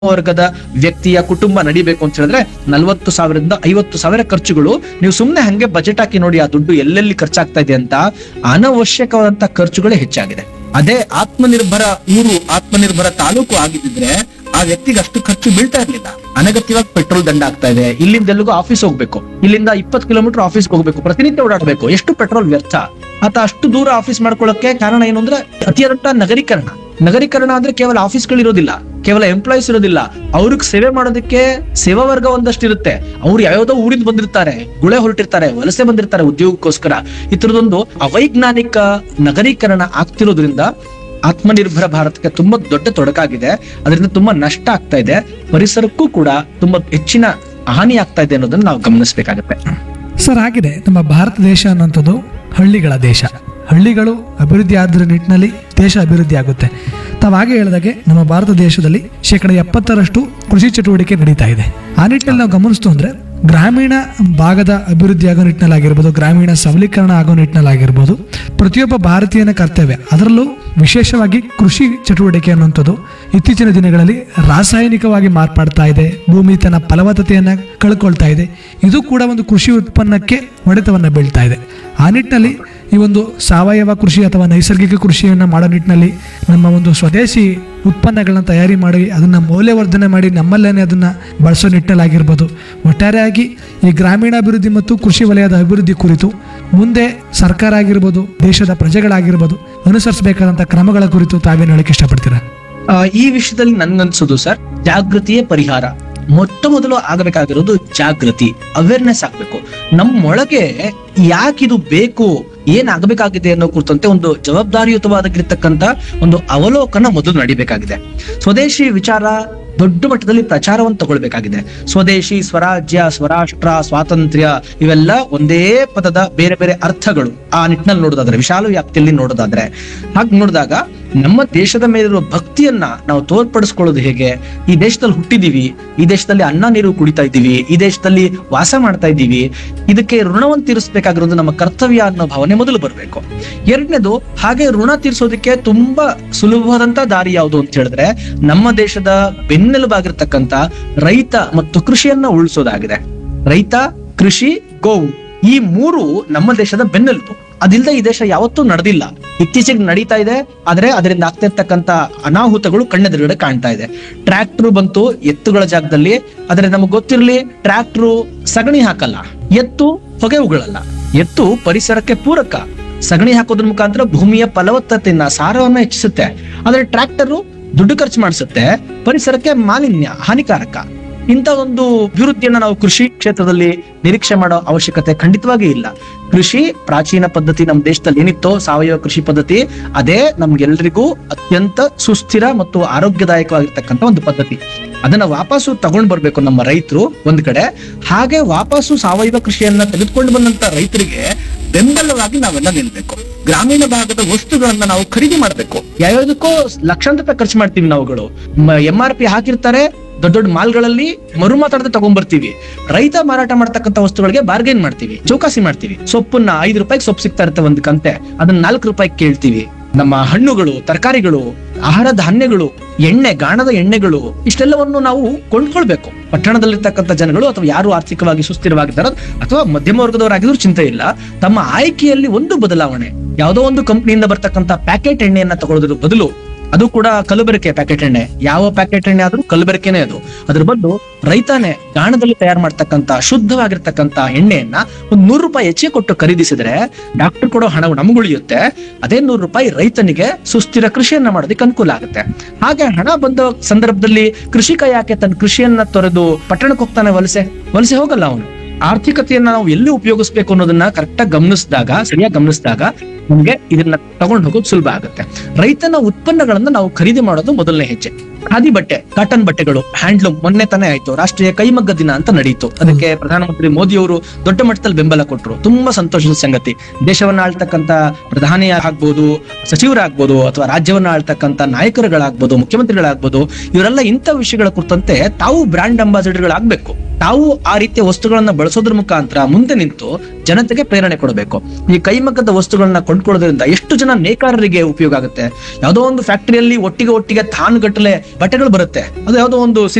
ವರ್ಗದ ವ್ಯಕ್ತಿಯ ಕುಟುಂಬ ನಡಿಬೇಕು ಅಂತ ಹೇಳಿದ್ರೆ ನಲವತ್ತು ಸಾವಿರದಿಂದ ಐವತ್ತು ಸಾವಿರ ಖರ್ಚುಗಳು ನೀವು ಸುಮ್ನೆ ಹಂಗೆ ಬಜೆಟ್ ಹಾಕಿ ನೋಡಿ ಆ ದುಡ್ಡು ಎಲ್ಲೆಲ್ಲಿ ಖರ್ಚಾಗ್ತಾ ಇದೆ ಅಂತ ಅನವಶ್ಯಕವಾದಂತ ಖರ್ಚುಗಳೇ ಹೆಚ್ಚಾಗಿದೆ ಅದೇ ಆತ್ಮನಿರ್ಭರ ಊರು ಆತ್ಮನಿರ್ಭರ ತಾಲೂಕು ಆಗಿದ್ದಿದ್ರೆ ಆ ವ್ಯಕ್ತಿಗೆ ಅಷ್ಟು ಖರ್ಚು ಬೀಳ್ತಾ ಇರ್ಲಿಲ್ಲ ಅನಗತ್ಯವಾಗಿ ಪೆಟ್ರೋಲ್ ದಂಡ ಆಗ್ತಾ ಇದೆ ಇಲ್ಲಿಂದ ಎಲ್ಲಿಗೂ ಆಫೀಸ್ ಹೋಗ್ಬೇಕು ಇಲ್ಲಿಂದ ಇಪ್ಪತ್ತು ಕಿಲೋಮೀಟರ್ ಆಫೀಸ್ ಹೋಗ್ಬೇಕು ಪ್ರತಿನಿತ್ಯ ಓಡಾಡಬೇಕು ಎಷ್ಟು ಪೆಟ್ರೋಲ್ ವ್ಯರ್ಥ ಆತ ಅಷ್ಟು ದೂರ ಆಫೀಸ್ ಮಾಡ್ಕೊಳ್ಳೋಕೆ ಕಾರಣ ಏನು ಅಂದ್ರೆ ಅತಿದೊಡ್ಡ ನಗರೀಕರಣ ನಗರೀಕರಣ ಅಂದ್ರೆ ಕೇವಲ ಆಫೀಸ್ಗಳು ಇರೋದಿಲ್ಲ ಕೇವಲ ಎಂಪ್ಲಾಯೀಸ್ ಇರೋದಿಲ್ಲ ಅವ್ರಿಗೆ ಸೇವೆ ಮಾಡೋದಕ್ಕೆ ಸೇವಾ ವರ್ಗ ಒಂದಷ್ಟು ಇರುತ್ತೆ ಅವ್ರು ಯಾವ್ಯಾವ್ದೋ ಊರಿಂದ ಬಂದಿರ್ತಾರೆ ಗುಳೆ ಹೊರಟಿರ್ತಾರೆ ವಲಸೆ ಬಂದಿರ್ತಾರೆ ಉದ್ಯೋಗಕ್ಕೋಸ್ಕರ ಈ ತರದೊಂದು ಅವೈಜ್ಞಾನಿಕ ನಗರೀಕರಣ ಆಗ್ತಿರೋದ್ರಿಂದ ಆತ್ಮನಿರ್ಭರ ಭಾರತಕ್ಕೆ ತುಂಬಾ ದೊಡ್ಡ ತೊಡಕಾಗಿದೆ ಅದರಿಂದ ತುಂಬಾ ನಷ್ಟ ಆಗ್ತಾ ಇದೆ ಪರಿಸರಕ್ಕೂ ಕೂಡ ತುಂಬಾ ಹೆಚ್ಚಿನ ಹಾನಿ ಆಗ್ತಾ ಇದೆ ಅನ್ನೋದನ್ನ ನಾವು ಗಮನಿಸಬೇಕಾಗುತ್ತೆ ಸರ್ ಆಗಿದೆ ನಮ್ಮ ಭಾರತ ದೇಶ ಅನ್ನುವಂಥದ್ದು ಹಳ್ಳಿಗಳ ದೇಶ ಹಳ್ಳಿಗಳು ಅಭಿವೃದ್ಧಿ ಆದ್ರ ನಿಟ್ಟಿನಲ್ಲಿ ದೇಶ ಅಭಿವೃದ್ಧಿ ಆಗುತ್ತೆ ತಾವು ಹಾಗೆ ಹೇಳಿದಾಗೆ ನಮ್ಮ ಭಾರತ ದೇಶದಲ್ಲಿ ಶೇಕಡ ಎಪ್ಪತ್ತರಷ್ಟು ಕೃಷಿ ಚಟುವಟಿಕೆ ನಡೀತಾ ಇದೆ ಆ ನಿಟ್ಟಿನಲ್ಲಿ ನಾವು ಗಮನಿಸ್ತು ಅಂದ್ರೆ ಗ್ರಾಮೀಣ ಭಾಗದ ಅಭಿವೃದ್ಧಿ ಆಗೋ ನಿಟ್ಟಿನಲ್ಲಾಗಿರ್ಬೋದು ಗ್ರಾಮೀಣ ಸಬಲೀಕರಣ ಆಗೋ ನಿಟ್ಟಿನಲ್ಲಾಗಿರ್ಬೋದು ಪ್ರತಿಯೊಬ್ಬ ಭಾರತೀಯನ ಕರ್ತವ್ಯ ಅದರಲ್ಲೂ ವಿಶೇಷವಾಗಿ ಕೃಷಿ ಚಟುವಟಿಕೆ ಅನ್ನುವಂಥದ್ದು ಇತ್ತೀಚಿನ ದಿನಗಳಲ್ಲಿ ರಾಸಾಯನಿಕವಾಗಿ ಮಾರ್ಪಾಡ್ತಾ ಇದೆ ಭೂಮಿ ತನ್ನ ಫಲವತ್ತತೆಯನ್ನ ಕಳ್ಕೊಳ್ತಾ ಇದೆ ಇದು ಕೂಡ ಒಂದು ಕೃಷಿ ಉತ್ಪನ್ನಕ್ಕೆ ಹೊಡೆತವನ್ನ ಬೀಳ್ತಾ ಇದೆ ಆ ನಿಟ್ಟಿನಲ್ಲಿ ಈ ಒಂದು ಸಾವಯವ ಕೃಷಿ ಅಥವಾ ನೈಸರ್ಗಿಕ ಕೃಷಿಯನ್ನು ಮಾಡೋ ನಿಟ್ಟಿನಲ್ಲಿ ನಮ್ಮ ಒಂದು ಸ್ವದೇಶಿ ಉತ್ಪನ್ನಗಳನ್ನ ತಯಾರಿ ಮಾಡಿ ಅದನ್ನ ಮೌಲ್ಯವರ್ಧನೆ ಮಾಡಿ ನಮ್ಮಲ್ಲೇನೆ ಅದನ್ನ ಬಳಸೋ ನಿಟ್ಟಿನಲ್ಲಾಗಿರ್ಬೋದು ಒಟ್ಟಾರೆಯಾಗಿ ಈ ಗ್ರಾಮೀಣಾಭಿವೃದ್ಧಿ ಮತ್ತು ಕೃಷಿ ವಲಯದ ಅಭಿವೃದ್ಧಿ ಕುರಿತು ಮುಂದೆ ಸರ್ಕಾರ ಆಗಿರ್ಬೋದು ದೇಶದ ಪ್ರಜೆಗಳಾಗಿರ್ಬೋದು ಅನುಸರಿಸಬೇಕಾದಂಥ ಕ್ರಮಗಳ ಕುರಿತು ತಾವೇನು ಹೇಳಕ್ಕೆ ಇಷ್ಟಪಡ್ತೀರಾ ಆ, ಈ ವಿಷಯದಲ್ಲಿ ನನ್ಗನ್ಸೋದು ಸರ್ ಜಾಗೃತಿಯೇ ಪರಿಹಾರ ಮೊಟ್ಟ ಮೊದಲು ಆಗಬೇಕಾಗಿರೋದು ಜಾಗೃತಿ ಅವೇರ್ನೆಸ್ ಆಗ್ಬೇಕು ನಮ್ಮೊಳಗೆ ಯಾಕಿದು ಬೇಕು ಏನ್ ಆಗಬೇಕಾಗಿದೆ ಅನ್ನೋ ಕುರಿತಂತೆ ಒಂದು ಜವಾಬ್ದಾರಿಯುತವಾಗಿರ್ತಕ್ಕಂತ ಒಂದು ಅವಲೋಕನ ಮೊದಲು ನಡಿಬೇಕಾಗಿದೆ ಸ್ವದೇಶಿ ವಿಚಾರ ದೊಡ್ಡ ಮಟ್ಟದಲ್ಲಿ ಪ್ರಚಾರವನ್ನು ತಗೊಳ್ಬೇಕಾಗಿದೆ ಸ್ವದೇಶಿ ಸ್ವರಾಜ್ಯ ಸ್ವರಾಷ್ಟ್ರ ಸ್ವಾತಂತ್ರ್ಯ ಇವೆಲ್ಲ ಒಂದೇ ಪದದ ಬೇರೆ ಬೇರೆ ಅರ್ಥಗಳು ಆ ನಿಟ್ಟಿನಲ್ಲಿ ನೋಡೋದಾದ್ರೆ ವಿಶಾಲ ವ್ಯಾಪ್ತಿಯಲ್ಲಿ ನೋಡೋದಾದ್ರೆ ಹಾಗೆ ನೋಡಿದಾಗ ನಮ್ಮ ದೇಶದ ಮೇಲಿರುವ ಭಕ್ತಿಯನ್ನ ನಾವು ತೋರ್ಪಡಿಸ್ಕೊಳ್ಳೋದು ಹೇಗೆ ಈ ದೇಶದಲ್ಲಿ ಹುಟ್ಟಿದೀವಿ ಈ ದೇಶದಲ್ಲಿ ಅನ್ನ ನೀರು ಕುಡಿತಾ ಇದ್ದೀವಿ ಈ ದೇಶದಲ್ಲಿ ವಾಸ ಮಾಡ್ತಾ ಇದ್ದೀವಿ ಇದಕ್ಕೆ ಋಣವನ್ನು ತೀರಿಸಬೇಕಾಗಿರೋದು ನಮ್ಮ ಕರ್ತವ್ಯ ಅನ್ನೋ ಭಾವನೆ ಮೊದಲು ಬರಬೇಕು ಎರಡನೇದು ಹಾಗೆ ಋಣ ತೀರಿಸೋದಕ್ಕೆ ತುಂಬಾ ಸುಲಭವಾದಂತ ದಾರಿ ಯಾವುದು ಅಂತ ಹೇಳಿದ್ರೆ ನಮ್ಮ ದೇಶದ ಬೆನ್ನೆಲುಬಾಗಿರ್ತಕ್ಕಂತ ರೈತ ಮತ್ತು ಕೃಷಿಯನ್ನ ಉಳಿಸೋದಾಗಿದೆ ರೈತ ಕೃಷಿ ಗೋವು ಈ ಮೂರು ನಮ್ಮ ದೇಶದ ಬೆನ್ನೆಲುಬು ಅದಿಲ್ಲದೆ ಈ ದೇಶ ಯಾವತ್ತೂ ನಡೆದಿಲ್ಲ ಇತ್ತೀಚೆಗೆ ನಡೀತಾ ಇದೆ ಆದ್ರೆ ಅದರಿಂದ ಆಗ್ತಿರ್ತಕ್ಕಂತ ಅನಾಹುತಗಳು ಕಣ್ಣೆದುರುಗಡೆ ಕಾಣ್ತಾ ಇದೆ ಟ್ರ್ಯಾಕ್ಟರ್ ಬಂತು ಎತ್ತುಗಳ ಜಾಗದಲ್ಲಿ ಆದ್ರೆ ನಮಗ್ ಗೊತ್ತಿರ್ಲಿ ಟ್ರ್ಯಾಕ್ಟರ್ ಸಗಣಿ ಹಾಕಲ್ಲ ಎತ್ತು ಹೊಗೆ ಉಗಳಲ್ಲ ಎತ್ತು ಪರಿಸರಕ್ಕೆ ಪೂರಕ ಸಗಣಿ ಹಾಕೋದ್ರ ಮುಖಾಂತರ ಭೂಮಿಯ ಫಲವತ್ತತೆಯನ್ನ ಸಾರವನ್ನ ಹೆಚ್ಚಿಸುತ್ತೆ ಆದ್ರೆ ಟ್ರ್ಯಾಕ್ಟರ್ ದುಡ್ಡು ಖರ್ಚು ಮಾಡಿಸುತ್ತೆ ಪರಿಸರಕ್ಕೆ ಮಾಲಿನ್ಯ ಹಾನಿಕಾರಕ ಇಂಥ ಒಂದು ಅಭಿವೃದ್ಧಿಯನ್ನ ನಾವು ಕೃಷಿ ಕ್ಷೇತ್ರದಲ್ಲಿ ನಿರೀಕ್ಷೆ ಮಾಡೋ ಅವಶ್ಯಕತೆ ಖಂಡಿತವಾಗಿ ಇಲ್ಲ ಕೃಷಿ ಪ್ರಾಚೀನ ಪದ್ಧತಿ ನಮ್ಮ ದೇಶದಲ್ಲಿ ಏನಿತ್ತೋ ಸಾವಯವ ಕೃಷಿ ಪದ್ಧತಿ ಅದೇ ನಮ್ಗೆಲ್ರಿಗೂ ಅತ್ಯಂತ ಸುಸ್ಥಿರ ಮತ್ತು ಆರೋಗ್ಯದಾಯಕವಾಗಿರ್ತಕ್ಕಂಥ ಒಂದು ಪದ್ಧತಿ ಅದನ್ನ ವಾಪಸ್ಸು ತಗೊಂಡ್ ಬರ್ಬೇಕು ನಮ್ಮ ರೈತರು ಒಂದ್ ಕಡೆ ಹಾಗೆ ವಾಪಸ್ಸು ಸಾವಯವ ಕೃಷಿಯನ್ನ ತೆಗೆದುಕೊಂಡು ಬಂದಂತ ರೈತರಿಗೆ ಬೆಂಬಲವಾಗಿ ನಾವೆಲ್ಲ ನಿಲ್ಬೇಕು ಗ್ರಾಮೀಣ ಭಾಗದ ವಸ್ತುಗಳನ್ನ ನಾವು ಖರೀದಿ ಮಾಡ್ಬೇಕು ಯಾವ್ಯಾವ್ದಕ್ಕೋ ಲಕ್ಷಾಂತರ ರೂಪಾಯಿ ಖರ್ಚು ಮಾಡ್ತೀವಿ ನಾವುಗಳು ಎಂ ಆರ್ ಪಿ ಹಾಕಿರ್ತಾರೆ ದೊಡ್ಡ ದೊಡ್ಡ ಮಾಲ್ಗಳಲ್ಲಿ ಮರು ಮಾತಾಡದೆ ತಗೊಂಡ್ಬರ್ತೀವಿ ರೈತ ಮಾರಾಟ ಮಾಡ್ತಕ್ಕಂಥ ವಸ್ತುಗಳಿಗೆ ಬಾರ್ಗೇನ್ ಮಾಡ್ತೀವಿ ಚೌಕಾಸಿ ಮಾಡ್ತೀವಿ ಸೊಪ್ಪನ್ನ ಐದು ರೂಪಾಯಿಗೆ ಸೊಪ್ಪು ಸಿಗ್ತಾ ಇರುತ್ತೆ ಒಂದ್ ಕಂತೆ ಅದನ್ನ ನಾಲ್ಕು ರೂಪಾಯಿ ಕೇಳ್ತೀವಿ ನಮ್ಮ ಹಣ್ಣುಗಳು ತರಕಾರಿಗಳು ಆಹಾರ ಧಾನ್ಯಗಳು ಎಣ್ಣೆ ಗಾಣದ ಎಣ್ಣೆಗಳು ಇಷ್ಟೆಲ್ಲವನ್ನು ನಾವು ಕೊಂಡ್ಕೊಳ್ಬೇಕು ಪಟ್ಟಣದಲ್ಲಿರ್ತಕ್ಕಂಥ ಜನಗಳು ಅಥವಾ ಯಾರು ಆರ್ಥಿಕವಾಗಿ ಸುಸ್ಥಿರವಾಗಿದ್ದಾರೋ ಅಥವಾ ಮಧ್ಯಮ ವರ್ಗದವರಾಗಿದ್ರು ಚಿಂತೆ ಇಲ್ಲ ತಮ್ಮ ಆಯ್ಕೆಯಲ್ಲಿ ಒಂದು ಬದಲಾವಣೆ ಯಾವುದೋ ಒಂದು ಕಂಪ್ನಿಯಿಂದ ಬರ್ತಕ್ಕಂಥ ಪ್ಯಾಕೆಟ್ ಎಣ್ಣೆಯನ್ನ ತಗೊಳ್ಳೋದ್ರ ಬದಲು ಅದು ಕೂಡ ಕಲಬೆರಕೆ ಪ್ಯಾಕೆಟ್ ಎಣ್ಣೆ ಯಾವ ಪ್ಯಾಕೆಟ್ ಎಣ್ಣೆ ಆದ್ರೂ ಕಲಬೆರಕೆನೆ ಅದು ಅದ್ರ ಬದಲು ರೈತಾನೆ ಗಾಣದಲ್ಲಿ ತಯಾರು ಮಾಡ್ತಕ್ಕಂತ ಶುದ್ಧವಾಗಿರ್ತಕ್ಕಂತ ಎಣ್ಣೆಯನ್ನ ಒಂದ್ ನೂರು ರೂಪಾಯಿ ಹೆಚ್ಚಿಗೆ ಕೊಟ್ಟು ಖರೀದಿಸಿದ್ರೆ ಡಾಕ್ಟರ್ ಕೊಡೋ ಹಣ ನಮಗುಳಿಯುತ್ತೆ ಅದೇ ನೂರು ರೂಪಾಯಿ ರೈತನಿಗೆ ಸುಸ್ಥಿರ ಕೃಷಿಯನ್ನ ಮಾಡೋದಕ್ಕೆ ಅನುಕೂಲ ಆಗುತ್ತೆ ಹಾಗೆ ಹಣ ಬಂದ ಸಂದರ್ಭದಲ್ಲಿ ಕೃಷಿಕ ಯಾಕೆ ತನ್ನ ಕೃಷಿಯನ್ನ ತೊರೆದು ಪಟ್ಟಣಕ್ಕೆ ಹೋಗ್ತಾನೆ ವಲಸೆ ವಲಸೆ ಹೋಗಲ್ಲ ಅವನು ಆರ್ಥಿಕತೆಯನ್ನ ನಾವು ಎಲ್ಲಿ ಉಪಯೋಗಿಸ್ಬೇಕು ಅನ್ನೋದನ್ನ ಕರೆಕ್ಟ್ ಆಗಿ ಗಮನಿಸಿದಾಗ ಸರಿಯಾಗಿ ಗಮನಿಸಿದಾಗ ನಮ್ಗೆ ಇದನ್ನ ತಗೊಂಡು ಹೋಗೋದು ಸುಲಭ ಆಗುತ್ತೆ ರೈತನ ಉತ್ಪನ್ನಗಳನ್ನ ನಾವು ಖರೀದಿ ಮಾಡೋದು ಮೊದಲನೇ ಹೆಜ್ಜೆ ಖಾದಿ ಬಟ್ಟೆ ಕಾಟನ್ ಬಟ್ಟೆಗಳು ಹ್ಯಾಂಡ್ಲೂಮ್ ಮೊನ್ನೆ ತಾನೇ ಆಯ್ತು ರಾಷ್ಟ್ರೀಯ ಕೈಮಗ್ಗ ದಿನ ಅಂತ ನಡೀತು ಅದಕ್ಕೆ ಪ್ರಧಾನಮಂತ್ರಿ ಮೋದಿ ಅವರು ದೊಡ್ಡ ಮಟ್ಟದಲ್ಲಿ ಬೆಂಬಲ ಕೊಟ್ಟರು ತುಂಬಾ ಸಂತೋಷದ ಸಂಗತಿ ದೇಶವನ್ನ ಆಳ್ತಕ್ಕಂತ ಪ್ರಧಾನಿ ಆಗ್ಬೋದು ಸಚಿವರಾಗ್ಬೋದು ಅಥವಾ ರಾಜ್ಯವನ್ನ ಆಳ್ತಕ್ಕಂತ ನಾಯಕರುಗಳಾಗ್ಬೋದು ಮುಖ್ಯಮಂತ್ರಿಗಳಾಗ್ಬೋದು ಇವರೆಲ್ಲ ಇಂಥ ವಿಷಯಗಳ ಕುರಿತಂತೆ ತಾವು ಬ್ರಾಂಡ್ ಅಂಬಾಸಿಡರ್ಗಳಾಗ್ಬೇಕು ತಾವು ಆ ರೀತಿಯ ವಸ್ತುಗಳನ್ನ ಬಳಸೋದ್ರ ಮುಖಾಂತರ ಮುಂದೆ ನಿಂತು ಜನತೆಗೆ ಪ್ರೇರಣೆ ಕೊಡಬೇಕು ಈ ಕೈಮಗ್ಗದ ವಸ್ತುಗಳನ್ನ ಕೊಂಡ್ಕೊಳ್ಳೋದ್ರಿಂದ ಎಷ್ಟು ಜನ ನೇಕಾರರಿಗೆ ಉಪಯೋಗ ಆಗುತ್ತೆ ಯಾವುದೋ ಒಂದು ಫ್ಯಾಕ್ಟರಿಯಲ್ಲಿ ಒಟ್ಟಿಗೆ ಒಟ್ಟಿಗೆ ತಾನು ಗಟ್ಟಲೆ ಬಟ್ಟೆಗಳು ಬರುತ್ತೆ ಅದು ಯಾವುದೋ ಒಂದು